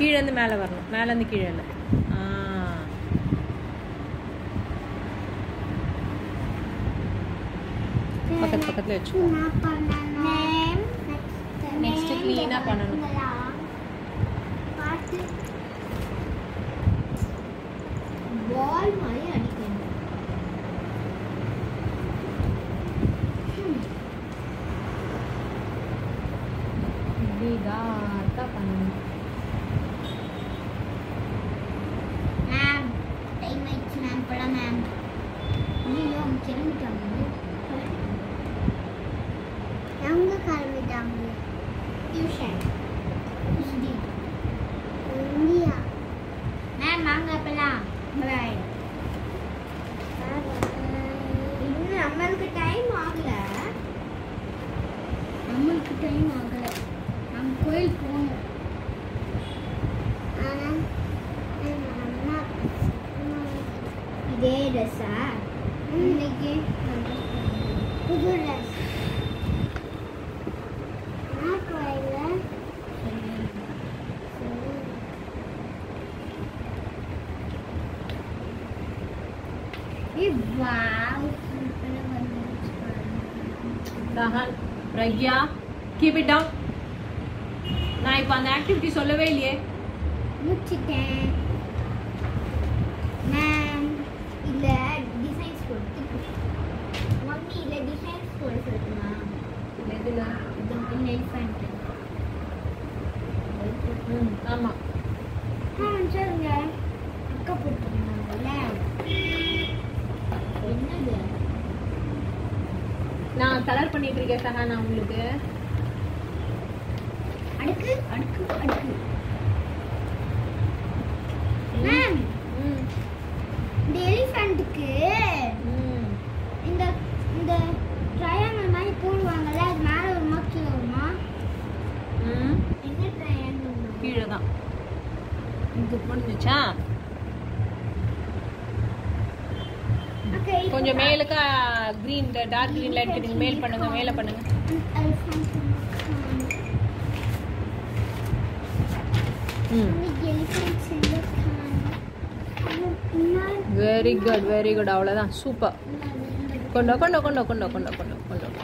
கீழேருந்து மேலே வரணும் மேலேருந்து கீழே இல்லை ஆ பக்கத்து பக்கத்துல வச்சுக்கோ Next clean ஆ பண்ணணும். பார்த்து பால் மாதிரி அடிக்கணும் இப்படி இதாக பண்ணணும் மேம் டைம் ஆயிடுச்சு மேம் போலாம் மேம் ஐயோ அவங்க கிளம்பிட்டாங்க எங்க கிளம்பிட்டாங்க டியூஷன் இந்தியா மேம் வாங்க போலாம் பாய் இன்னும் நம்மளுக்கு டைம் ஆகல நம்மளுக்கு டைம் ஆகல நம்ம கோயில் போகணும் இதே ட்ரெஸ்ஸா இன்னைக்கு புது dress Dahan Pragya keep it down நான் இப்போ அந்த ஆக்டிவிட்டி சொல்லவே இல்லையே முடிச்சிட்டேன் மேம் இல்ல டிசைன்ஸ் கொடுத்து மம்மி இல்ல டிசைன்ஸ் போட சொல்லட்டுமா எதுல இது இந்த எலிஃபண்ட் ம் ஆமாம் ஆ சொல்லுங்க அக்கா போட்டுருந்தாங்கல்ல என்னது நான் கலர் பண்ணிட்டு இருக்கேன் சஹா நான் உங்களுக்கு அடுக்கு அடுக்கு அடுக்கு மேம் ம் இந்த எலிஃபண்ட்டுக்கு ம் இந்த இந்த ட்ரையாங்கிள் மாதிரி போடுவாங்கல்ல அது மேலே வருமா கீழே வருமா ம் என்ன ட்ரையாங்கிள் கீழே தான் இது முடிஞ்சுச்சா கொஞ்சம் மேலுக்கா க்ரீன் டார்க் க்ரீன்ல எடுத்துட்டு மேல் பண்ணுங்க மேலே பண்ணுங்க ம் வெரி குட் வெரி குட் அவ்வளோதான் சூப்பர் கொண்டோ கொண்டோ கொண்டோ கொண்டோ கொண்டோ கொண்டோ கொண்டோ